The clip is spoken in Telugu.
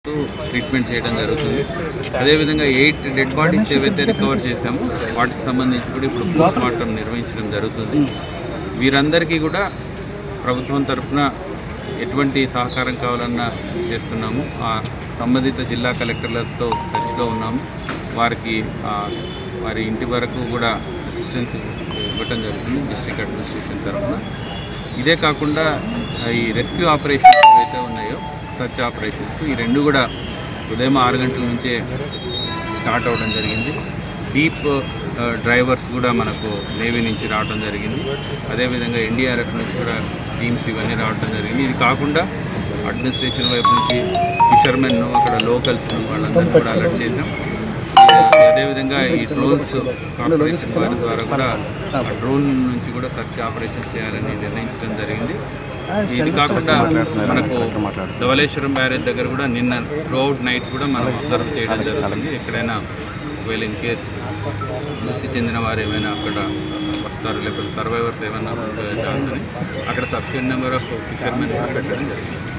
ట్రీట్మెంట్ చేయడం జరుగుతుంది అదేవిధంగా ఎయిట్ డెడ్ బాడీస్ ఏవైతే రికవర్ చేశామో వాటికి సంబంధించి కూడా ఇప్పుడు పోస్ట్ మార్టం నిర్వహించడం జరుగుతుంది వీరందరికీ కూడా ప్రభుత్వం తరఫున ఎటువంటి సహకారం కావాలన్నా చేస్తున్నాము ఆ సంబంధిత జిల్లా కలెక్టర్లతో టచ్లో ఉన్నాము వారికి ఆ, వారి ఇంటి వరకు కూడా అసిస్టెన్స్ ఇవ్వటం జరుగుతుంది డిస్ట్రిక్ట్ అడ్మినిస్ట్రేషన్ తరఫున ఇదే కాకుండా ఆ, ఈ రెస్క్యూ ఆపరేషన్స్ ఏవైతే ఉన్నాయో సర్చ్ ఆపరేషన్స్ ఈ రెండు కూడా ఉదయం ఆరు గంటల నుంచే స్టార్ట్ అవ్వడం జరిగింది డీప్ డ్రైవర్స్ కూడా మనకు నేవీ నుంచి రావడం జరిగింది అదేవిధంగా ఎన్డీఆర్ఎఫ్ నుంచి కూడా టీమ్స్ ఇవన్నీ రావడం జరిగింది ఇది కాకుండా అడ్మినిస్ట్రేషన్ వైపు నుంచి ఫిషర్మెన్ అక్కడ లోకల్స్ వాళ్ళందరినీ కూడా అలర్ట్ చేసాం ఈ- అదేవిధంగా ఈ డ్రోన్స్ కార్పొరేషన్ వారి ద్వారా కూడా ఆ డ్రోన్ నుంచి కూడా సర్చ్ ఆపరేషన్స్ చేయాలని నిర్ణయించడం జరిగింది ఇది కాకుండా మనకు ధవలేశ్వరం బ్యారేజ్ దగ్గర కూడా నిన్న త్రూఅవుట్ నైట్ కూడా మనం అబ్జర్వ్ చేయడం జరుగుతుంది ఎక్కడైనా ఒకవేళ ఇన్ కేస్ మృతి చెందిన వారు ఏమైనా అక్కడ వస్తారు లేకపోతే సర్వైవర్స్ ఏమైనా ఉండే ఛాన్స్ అని అక్కడ సఫిషియెంట్ నెంబర్ ఆఫ్ ఫిషర్మెన్ పెట్టడం జరిగింది